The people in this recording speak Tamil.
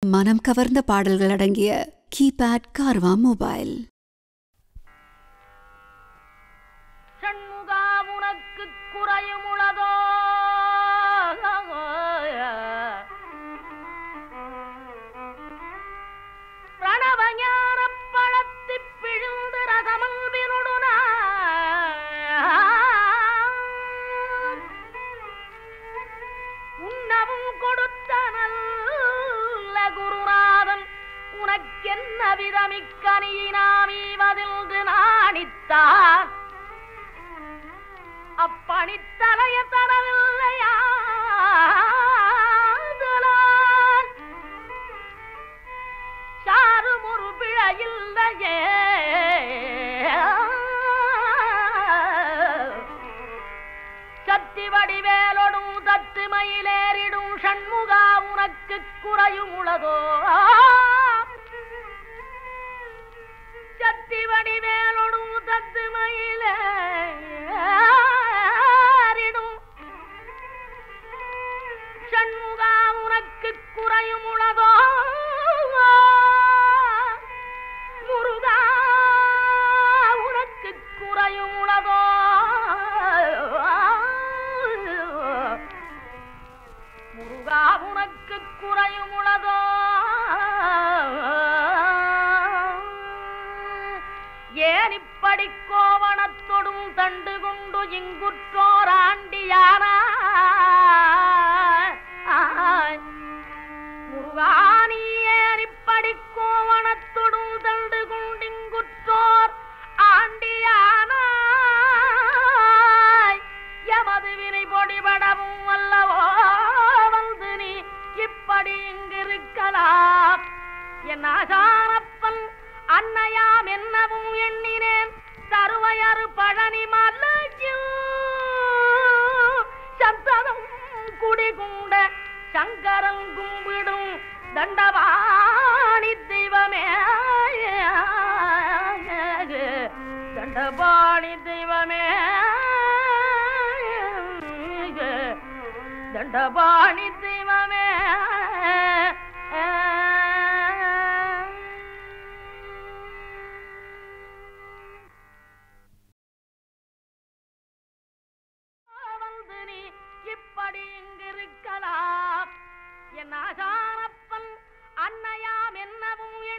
மனம் கவர்ந்த பாடல்கள் அடங்கிய கீபேட் கார்வா மொபைல் சண்முகா உனக்கு குறையுமுளதோ பிரணவஞான பழத்திப் பிழிந்து ரசமல்பினுடுனா உண்ணவும் கொடுத்த நல்ல குருநாதன் உனக்கென்ன விதமிக்கனியினாமீவதில்து நாணித்தான் அப்பணித்தலைய தரவில்லையா சாரும் ஒரு பிழையில்லையே சத்தி வடிவேலொடும் தத்து மயிலேறிடும் சண்முகா உனக்கு குறையும் உளதோ சத்தி வடிவேலொடும் தத்து மயிலேறிடும் சண்முகா உனக்கு குறையும் உளதோ முருகா உனக்கு குறையும் உளதோ முருகா உனக்கு குறையும் உளதோ ஏன் இப்படி கோவணத்தொடும் தண்டு கொண்டு இங்குற்றோர் ஆண்டியானா முருகானி ஏன் இப்படி கோவணத்தொடும் தண்டு கொண்டிங்குற்றோர் ஆண்டியானா எமது வினை பொடிபடவும் அல்லவோ வந்து நீ இப்படி இங்கிருக்கலாம் என் ஆசாரப்பன் அன்னையாம் என்னவும் எண்ணினேன் தருவையறு பழனி மலையில் சந்தனம் குடிகூட சங்கரன் கும்பிடும் தண்டபாணி தெய்வமே தண்டபாணி தெய்வமே தண்டபாணி தெய்வமே வந்து நீ இப்படி இங்கிருக்கலாம் என் ஆசாரப்பன் அன்னையாம் என்னவும்